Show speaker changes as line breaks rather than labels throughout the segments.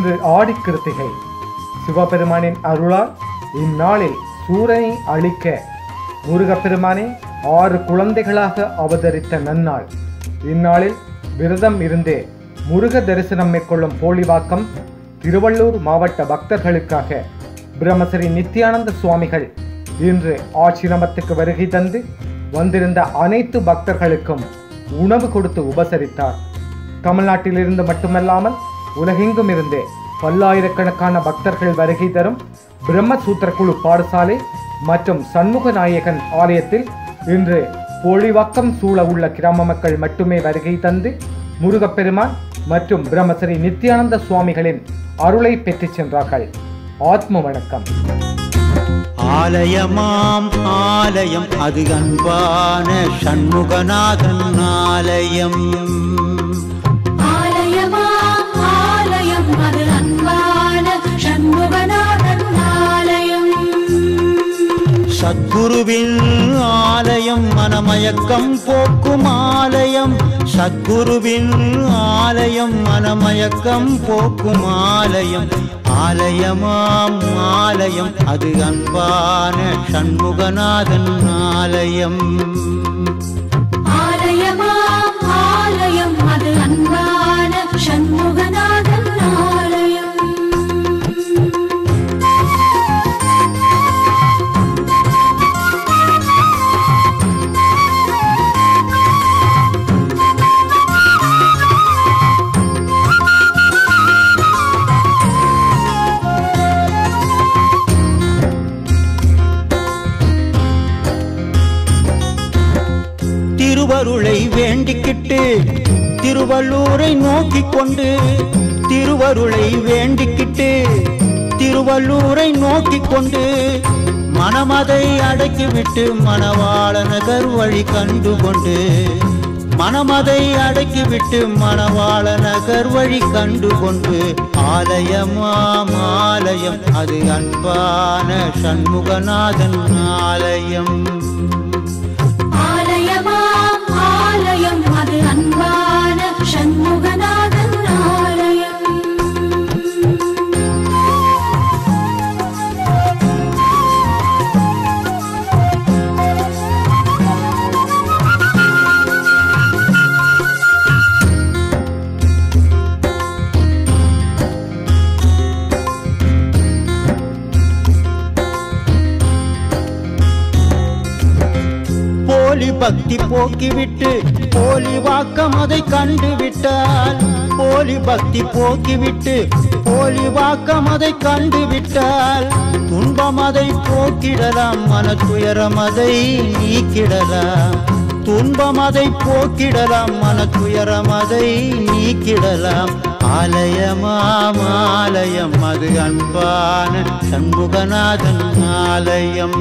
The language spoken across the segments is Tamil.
இன்று ஆடி கிருத்திகை சிவபெருமானின் அருளால் இந்நாளில் சூரனை அழிக்க முருகப்பெருமானே ஆறு குழந்தைகளாக அவதரித்த நன்னாள் இந்நாளில் விரதம் இருந்தே முருக தரிசனம் மேற்கொள்ளும் போலிவாக்கம் திருவள்ளூர் மாவட்ட பக்தர்களுக்காக பிரம்மசரி நித்யானந்த சுவாமிகள் இன்று ஆசிரமத்துக்கு வருகை தந்து வந்திருந்த அனைத்து பக்தர்களுக்கும் உணவு கொடுத்து உபசரித்தார் தமிழ்நாட்டிலிருந்து மட்டுமல்லாமல் உலகெங்கும் இருந்து பல்லாயிரக்கணக்கான பக்தர்கள் வருகை தரும் பிரம்மசூத்திர குழு பாடசாலை மற்றும் சண்முக நாயகன் ஆலயத்தில் இன்று போழிவாக்கம் சூழ உள்ள கிராம மக்கள் மட்டுமே வருகை தந்து முருகப்பெருமான் மற்றும் பிரம்மசரி நித்யானந்த சுவாமிகளின் அருளை பெற்றுச் சென்றார்கள் ஆத்ம வணக்கம்
ஆலயமாம் ஆலயம் அது அன்பான சண்முகநாதன் ஆலயம்
ஆலயமா ஆலயம் அது அன்பான சண்முகநாதன் ஆலயம்
சத்குருவின் ஆலயம் மனமயக்கம் போக்கும் ஆலயம் சத்குருவின் ஆலயம் மனமயக்கம் போக்கும் ஆலயம் ஆலயமாம் ஆலயம் அது அன்பான சண்முகநாதன் ஆலயம்
ஆலயமா ஆலயம் அது அன்பான சண்முகநாதன் ஆலயம்
திருவருளை வேண்டிக்கிட்டு திருவள்ளூரை நோக்கிக் கொண்டு திருவருளை வேண்டிக்கிட்டு திருவள்ளூரை நோக்கிக் கொண்டு மனமதை அடக்கிவிட்டு மணவாள நகர் வழி கண்டு கொண்டு மனமதை அடக்கிவிட்டு மணவாள நகர் வழி கண்டு கொண்டு ஆலயமாம் ஆலயம் அது அன்பான சண்முகநாதன் ஆலயம்
ஆலயமா ஆலயம் அது அன்பான சண்முகநாதன் ஆலயம்
போலி பக்தி போக்கிவிட்டு போலி வாக்கம் அதை கண்டு விட்டால் போலி பக்தி போக்கிவிட்டு போலி வாக்கம் அதை கண்டு விட்டால் துன்பம் அதை போக்கிடலாம் மன துயரம் அதை நீக்கிடலாம் துன்பம் அதை போக்கிடலாம் மன துயரம் அதை நீக்கிடலாம் ஆலயமாம் ஆலயம் அது அன்பான சண்முகநாதன் ஆலயம்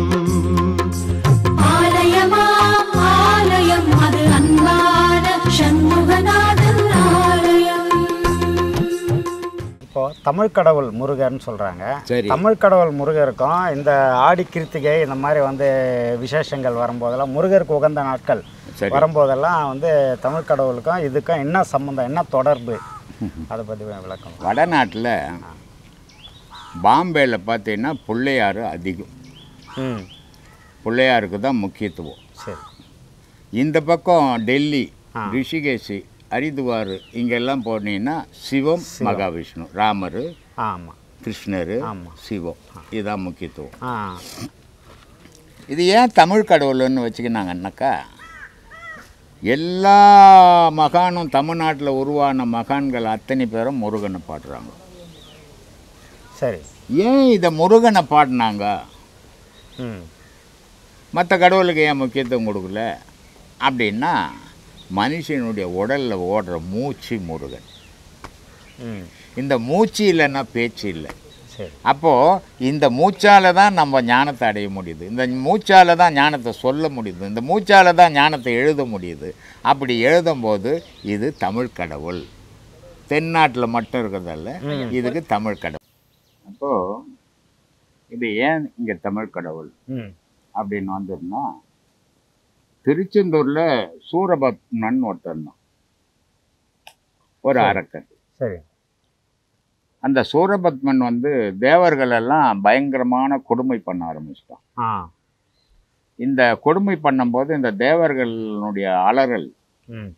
ஆலயமா ஆலயம் அது அன்பான சண்முகநாதன் ஆலயம்
இப்போ தமிழ் கடவுள் முருகர்னு சொல்கிறாங்க
சரி.
தமிழ் கடவுள் முருகருக்கும் இந்த ஆடி கிருத்திகை இந்த மாதிரி வந்து விசேஷங்கள் வரும்போதெல்லாம் முருகருக்கு உகந்த நாட்கள்
சரி.
வரும்போதெல்லாம் வந்து தமிழ் கடவுளுக்கும் இதுக்கும் என்ன சம்மந்தம் என்ன தொடர்பு அதை பற்றி விளக்கம்
வடநாட்டில் பாம்பேயில் பார்த்தீங்கன்னா பிள்ளையார் அதிகம்
ம்
பிள்ளையாருக்கு தான் முக்கியத்துவம்
சரி
இந்த பக்கம் டெல்லி
ஆ.
ரிஷிகேஷி ஹரிதுவார் இங்கெல்லாம் போனீங்கன்னா சிவம் மகாவிஷ்ணு ராமர்
ஆமாம்
கிருஷ்ணர்
ஆமா.
சிவம் இதுதான் முக்கியத்துவம்
ஆ
இது ஏன் தமிழ் கடவுள்னு வச்சுக்கினாங்கன்னாக்கா எல்லா மகானும் தமிழ்நாட்டில் உருவான மகான்கள் அத்தனை பேரும் முருகனை பாடுறாங்க
சரி
ஏன் இதை முருகனை பாடினாங்க
ம்
மற்ற கடவுளுக்கு ஏன் முக்கியத்துவம் கொடுக்கல அப்படின்னா மனுஷனுடைய உடலில் ஓடுற மூச்சு முருகன்
ம்
இந்த மூச்சு இல்லைன்னா பேச்சு இல்லை
சரி
அப்போது இந்த மூச்சால தான் நம்ம ஞானத்தை அடைய முடியுது இந்த மூச்சால தான் ஞானத்தை சொல்ல முடியுது இந்த மூச்சால தான் ஞானத்தை எழுத முடியுது அப்படி எழுதும்போது இது தமிழ் கடவுள் தென்னாட்டில் மட்டும் இருக்கிறதால இதுக்கு தமிழ் கடவுள் அப்போது இது ஏன் இங்கே தமிழ் கடவுள்
ம்
அப்படின்னு வந்ததுன்னா திருச்செந்தூரில் சூரபத்மன் ஒருத்தன் இருந்தான். ஒரு அரக்கன்
சரி
அந்த சூரபத்மன் வந்து தேவர்கள் எல்லாம் பயங்கரமான கொடுமை பண்ண ஆரம்பிச்சிட்டான்
ஆ
இந்த கொடுமை பண்ணும்போது இந்த தேவர்களுடைய அலறல்
ம்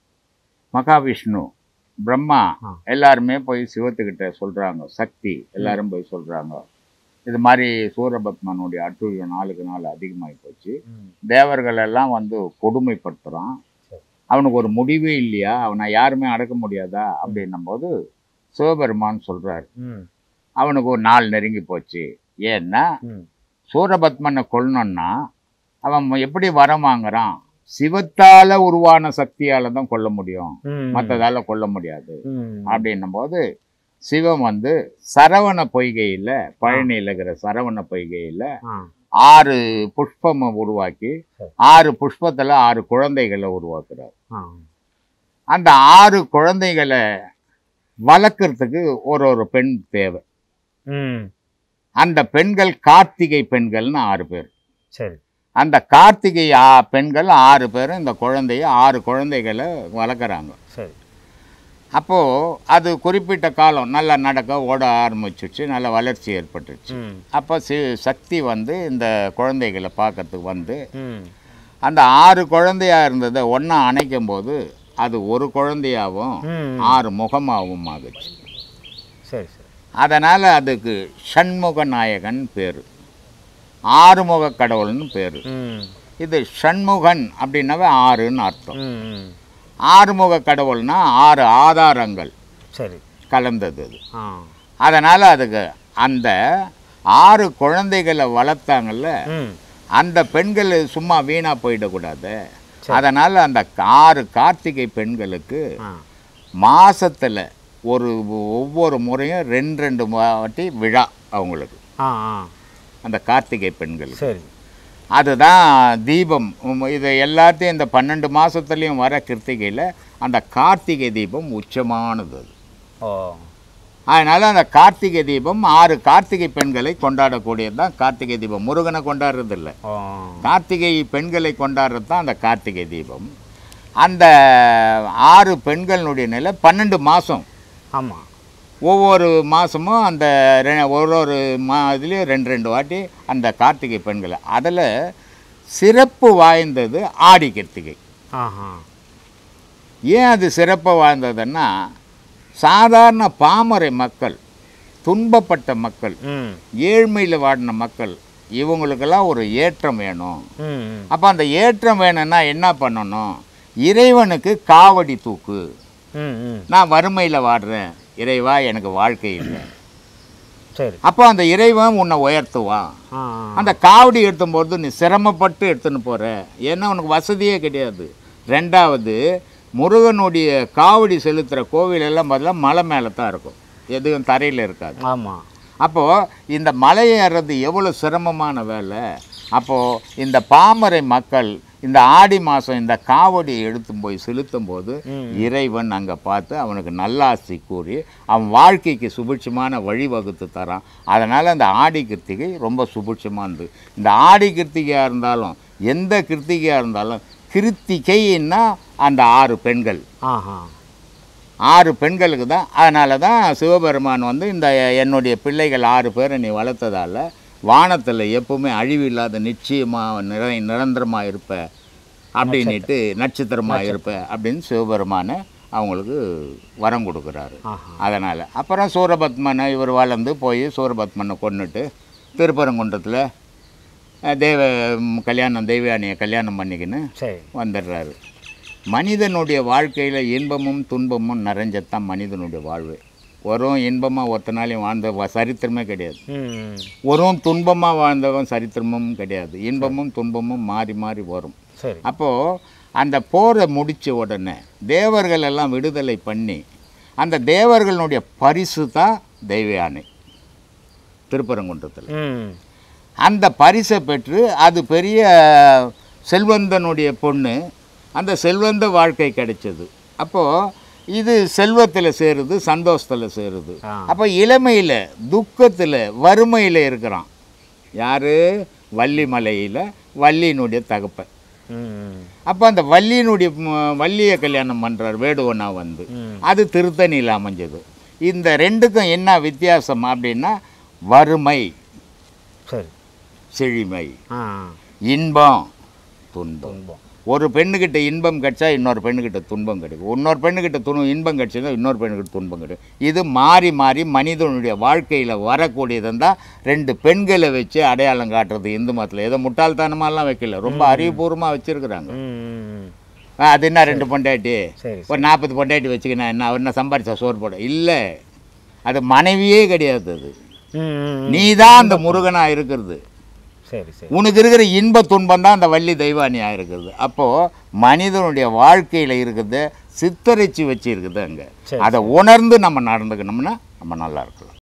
மகாவிஷ்ணு பிரம்மா
ஆ.
எல்லாருமே போய் சிவத்துக்கிட்ட சொல்றாங்க சக்தி எல்லாரும் போய் சொல்றாங்க இது மாதிரி சூரபத்மனுடைய அட்டுழியம் நாளுக்கு நாள் அதிகமாகி போச்சு
ம்
தேவர்கள் எல்லாம் வந்து கொடுமைப்படுத்துறான்
சரி.
அவனுக்கு ஒரு முடிவே இல்லையா அவனை யாருமே அடக்க முடியாதா அப்படின்னும் போது சிவபெருமான் சொல்றாரு
ம்
அவனுக்கு ஒரு நாள் நெருங்கி போச்சு ஏன்னா
ம்
சூரபத்மனை கொல்லணும்னா அவன் எப்படி வரம் வாங்குறான் சிவத்தால உருவான சக்தியால தான் கொல்ல முடியும்
ம்
மற்றதால கொல்ல முடியாது
ம்
அப்படின்னும் போது சிவம் வந்து சரவண பொய்கையில் பழனியில் இருக்கிற சரவண பொய்கையில்
ஆ
ஆறு புஷ்பமை உருவாக்கி
சரி.
ஆறு புஷ்பத்தில் ஆறு குழந்தைகளை உருவாக்குறார்
ஆ
அந்த ஆறு குழந்தைகளை வளர்க்கறதுக்கு ஒரு ஒரு பெண் தேவை
ம்
அந்த பெண்கள் கார்த்திகை பெண்கள்னு ஆறு பேர்
சரி
அந்த கார்த்திகை ஆ- பெண்கள் ஆறு பேரும் இந்த குழந்தைய ஆறு குழந்தைகளை வளர்க்குறாங்க
சரி
அப்போது அது குறிப்பிட்ட காலம் நல்லா நடக்க ஓட ஆரம்பிச்சிச்சு நல்ல வளர்ச்சி ஏற்பட்டுச்சு
ம்
அப்போ சி சக்தி வந்து இந்த குழந்தைகளை பார்க்கறதுக்கு வந்து
ம்
அந்த ஆறு குழந்தையா இருந்ததை ஒன்றா அணைக்கும் போது அது ஒரு குழந்தையாகவும்
ம்
ஆறு முகமாகவும் ஆகுச்சு
சரி சரி
அதனால் அதுக்கு ஷண்முக நாயகன் பேர் ஆறுமுக கடவுள்னு பேர்
ம்
இது ஷண்முகன் அப்படின்னாவே ஆறுன்னு அர்த்தம்
ம் ம்
ஆறுமுக கடவுள்னா ஆறு ஆதாரங்கள்
சரி
கலந்தது அது
ஆ
அதனால் அதுக்கு அந்த ஆறு குழந்தைகளை வளர்த்தாங்கல்ல
ம்
அந்த பெண்கள் சும்மா வீணாக போயிடக்கூடாது அதனால் அந்த ஆறு கார்த்திகை பெண்களுக்கு
ஆ
மாசத்துல ஒரு ஒவ்வொரு முறையும் ரெண்டு ரெண்டு வாட்டி விழா அவங்களுக்கு
ஆ ஆ
அந்த கார்த்திகை பெண்களுக்கு
சரி
அதுதான் தீபம் உம், இது எல்லாத்தையும் இந்த பன்னெண்டு மாதத்துலேயும் வர கிருத்திகையில் அந்த கார்த்திகை தீபம் உச்சமானது அது
ஓ
அதனால் அந்த கார்த்திகை தீபம் ஆறு கார்த்திகை பெண்களை கொண்டாடக்கூடியது தான் கார்த்திகை தீபம் முருகனை கொண்டாடுறது இல்லை
ஓ
கார்த்திகை பெண்களை கொண்டாடுறது தான் அந்த கார்த்திகை தீபம் அந்த ஆறு பெண்களுடைய நிலை பன்னெண்டு மாதம்
ஆமாம்
ஒவ்வொரு மாதமும் அந்த ரெ- ஒரு ஒரு மா இதுலேயும் ரெண்டு ரெண்டு வாட்டி அந்த கார்த்திகை பெண்களை அதில் சிறப்பு வாய்ந்தது ஆடி கிருத்திகை
ஆஹா
ஏன் அது சிறப்பு வாய்ந்ததுன்னா சாதாரண பாமரை மக்கள் துன்பப்பட்ட மக்கள்
ம்
ஏழ்மையில் வாடின மக்கள் இவங்களுக்கெல்லாம் ஒரு ஏற்றம் வேணும்
ம் ம்
அப்போ அந்த ஏற்றம் வேணும்னா என்ன பண்ணணும் இறைவனுக்கு காவடி தூக்கு
ம் ம்
நான் வறுமையில் வாடுறேன் இறைவா எனக்கு வாழ்க்கை இல்லை
சரி
அப்போ அந்த இறைவன் உன்னை உயர்த்துவான்
ஆ
அந்த காவடி எடுத்தும்போது நீ சிரமப்பட்டு எடுத்துன்னு போகிற ஏன்னா உனக்கு வசதியே கிடையாது ரெண்டாவது முருகனுடைய காவடி செலுத்துகிற கோவில் எல்லாம் பதிலாக மலை மேலே தான் இருக்கும் எதுவும் தரையில் இருக்காது
ஆமாம்
அப்போது இந்த மலை ஏறுறது எவ்வளோ சிரமமான வேலை அப்போது இந்த பாமரை மக்கள் இந்த ஆடி மாதம் இந்த காவடியை எடுத்து போய் செலுத்தும் போது இறைவன் அங்கே பார்த்து அவனுக்கு நல்லாசி கூறி அவன் வாழ்க்கைக்கு சுபிட்சமான வழிவகுத்து தரான் அதனால் அந்த ஆடி கிருத்திகை ரொம்ப சுபிட்சமானது இந்த ஆடி கிருத்திகையாக இருந்தாலும் எந்த கிருத்திகையாக இருந்தாலும் கிருத்திகைன்னா அந்த ஆறு பெண்கள்
ஆஹா
ஆறு பெண்களுக்கு தான் அதனால தான் சிவபெருமான் வந்து இந்த என்னுடைய பிள்ளைகள் ஆறு பேரை நீ வளர்த்ததால வானத்தில் எப்பவுமே அழிவில்லாத நிச்சயமாக நிர நிரந்தரமாக இருப்ப அப்படின்னுட்டு நட்சத்திரமாக இருப்ப அப்படின்னு சிவபெருமானை அவங்களுக்கு வரம் கொடுக்குறாரு
ஆஹா
அதனால் அப்புறம் சூரபத்மனை இவர் வளர்ந்து போய் சூரபத்மனை கொன்னுட்டு திருப்பரங்குன்றத்தில் அஹ், தேவ ம், கல்யாணம் தெய்வானியை கல்யாணம் பண்ணிக்கின்னு
சரி
வந்துடுறாரு மனிதனுடைய வாழ்க்கையில் இன்பமும் துன்பமும் நிறைஞ்சத்தான் மனிதனுடைய வாழ்வு வரும் இன்பமாக ஒருத்தனாலையும் வாழ்ந்த வ- சரித்திரமே கிடையாது
ம் ம்
வரும் துன்பமாக வாழ்ந்தவன் சரித்திரமும் கிடையாது இன்பமும் துன்பமும் மாறி மாறி வரும்
சரி
அப்போது அந்த போரை முடித்த உடனே தேவர்கள் எல்லாம் விடுதலை பண்ணி அந்த தேவர்களுடைய பரிசு தான் தெய்வ யானை திருப்பரங்குன்றத்தில்
ம்
அந்த பரிசை பெற்று அது பெரிய செல்வந்தனுடைய பொண்ணு அந்த செல்வந்த வாழ்க்கை கிடைச்சது அப்போது இது செல்வத்தில் சேருது சந்தோஷத்தில் சேருது
ஆ.
அப்போ இளமையில் துக்கத்தில் வறுமையில் இருக்கிறான் யார் வள்ளிமலையில் வள்ளியினுடைய தகப்பன்
ம்
அப்போ அந்த வள்ளியினுடைய ம- வள்ளியை கல்யாணம் பண்ணுறார் வேடுவனா வந்து
ம்
அது திருத்தணியில் அமைஞ்சது இந்த ரெண்டுக்கும் என்ன வித்தியாசம் அப்படின்னா வறுமை
சரி
செழிமை
ஆ
இன்பம் துன்பம்
துன்பம்
ஒரு பெண்ணுக்கிட்ட இன்பம் கிடைச்சா இன்னொரு பெண்ணுக்கிட்ட துன்பம் கிடைக்கும் இன்னொரு பெண்ணுக்கிட்ட துணு இன்பம் கிடைச்சா இன்னொரு பெண்ணுக்கிட்ட துன்பம் கிடைக்கும் இது மாறி மாறி மனிதனுடைய வாழ்க்கையில் வரக்கூடியது தான் ரெண்டு பெண்களை வச்சு அடையாளம் காட்டுறது இந்து மதத்தில் ஏதோ முட்டாள்தனமாலாம் வைக்கல ரொம்ப அறிவுபூர்வமாக வச்சுருக்குறாங்க
ம், ம், ம்.
அது என்ன ரெண்டு பொண்டாட்டி
சரி
ஒரு நாற்பது பொண்டாட்டி வச்சுக்கினா என்ன அவர் என்ன சம்பாரிச்சா சோறு போட இல்லை அது மனைவியே கிடையாது அது
ம், ம், ம்.
நீ தான் அந்த முருகனாக இருக்கிறது
சரி சரி
உனக்கு இருக்கிற இன்ப துன்பம் தான் அந்த வள்ளி தெய்வானியாக இருக்குது அப்போது மனிதனுடைய வாழ்க்கையில் இருக்கிறது சித்தரிச்சு வச்சு இருக்குது அங்கே
சரி,
அதை உணர்ந்து நம்ம நடந்துக்கணும்னா நம்ம நல்லா இருக்கலாம்